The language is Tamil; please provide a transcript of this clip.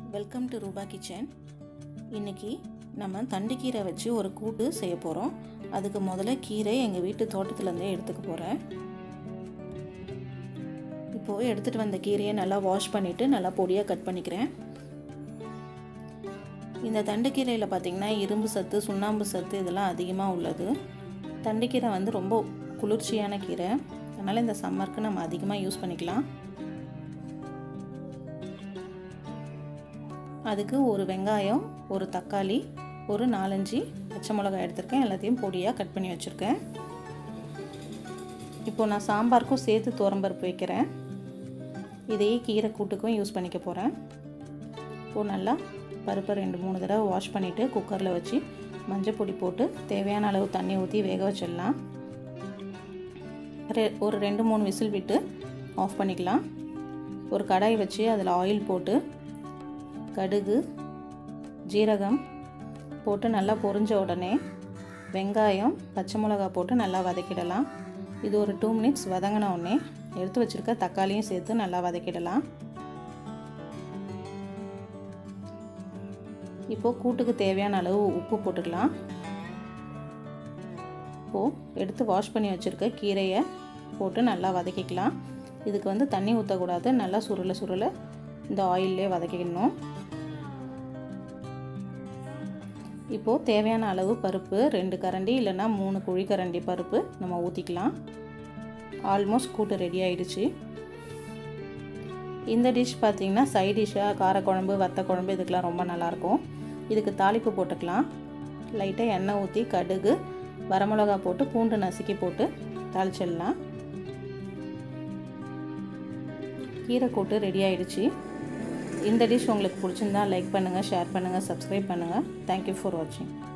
வெல்கம் டு ரூபா கிச்சன் இன்றைக்கி நம்ம தண்டுக்கீரை வச்சு ஒரு கூட்டு செய்ய போகிறோம் அதுக்கு முதல்ல கீரை எங்கள் வீட்டு தோட்டத்துலேருந்தே எடுத்துக்க போகிறேன் இப்போது எடுத்துகிட்டு வந்த கீரையை நல்லா வாஷ் பண்ணிவிட்டு நல்லா பொடியாக கட் பண்ணிக்கிறேன் இந்த தண்டுக்கீரையில் பார்த்திங்கன்னா இரும்பு சத்து சுண்ணாம்பு சத்து இதெல்லாம் அதிகமாக உள்ளது தண்டுக்கீரை வந்து ரொம்ப குளிர்ச்சியான கீரை அதனால் இந்த சம்மருக்கு நம்ம அதிகமாக யூஸ் பண்ணிக்கலாம் அதுக்கு ஒரு வெங்காயம் ஒரு தக்காளி ஒரு நாலஞ்சு பச்சை மிளகாய் எடுத்திருக்கேன் எல்லாத்தையும் பொடியாக கட் பண்ணி வச்சுருக்கேன் இப்போது நான் சாம்பாருக்கும் சேர்த்து துவரம்பருப்பு வைக்கிறேன் இதையே கீரை கூட்டுக்கும் யூஸ் பண்ணிக்க போகிறேன் இப்போது நல்லா பருப்பை ரெண்டு மூணு தடவை வாஷ் பண்ணிவிட்டு குக்கரில் வச்சு மஞ்சள் பொடி போட்டு தேவையான அளவு தண்ணி ஊற்றி வேக வச்சிடலாம் ரெ ஒரு ரெண்டு மூணு விசில் விட்டு ஆஃப் பண்ணிக்கலாம் ஒரு கடாய் வச்சு அதில் ஆயில் போட்டு கடுகு ஜீரகம் போட்டு நல்லா பொரிஞ்ச உடனே வெங்காயம் பச்சை மிளகா போட்டு நல்லா வதக்கிடலாம் இது ஒரு டூ மினிட்ஸ் வதங்கின உடனே எடுத்து வச்சுருக்க தக்காளியும் சேர்த்து நல்லா வதக்கிடலாம் இப்போது கூட்டுக்கு தேவையான அளவு உப்பு போட்டுக்கலாம் இப்போது எடுத்து வாஷ் பண்ணி வச்சுருக்க கீரையை போட்டு நல்லா வதக்கிக்கலாம் இதுக்கு வந்து தண்ணி ஊற்றக்கூடாது நல்லா சுருள சுருள இந்த ஆயிலே வதக்கிக்கணும் இப்போது தேவையான அளவு பருப்பு ரெண்டு கரண்டி இல்லைன்னா மூணு குழி கரண்டி பருப்பு நம்ம ஊற்றிக்கலாம் ஆல்மோஸ்ட் கூட்டு ரெடி ஆயிடுச்சு இந்த டிஷ் பார்த்திங்கன்னா சைட் டிஷ்ஷாக காரக்குழம்பு வத்த குழம்பு இதுக்கெலாம் ரொம்ப நல்லாயிருக்கும் இதுக்கு தாளிப்பு போட்டுக்கலாம் லைட்டாக எண்ணெய் ஊற்றி கடுகு வரமிளகா போட்டு பூண்டு நசுக்கி போட்டு தாளிச்சிடலாம் கீரை கூட்டு ரெடி ஆயிடுச்சு இந்த டிஷ் உங்களுக்கு பிடிச்சிருந்தா லைக் பண்ணுங்கள் ஷேர் பண்ணுங்கள் சப்ஸ்கிரைப் பண்ணுங்கள் தேங்க்யூ ஃபார் வாட்சிங்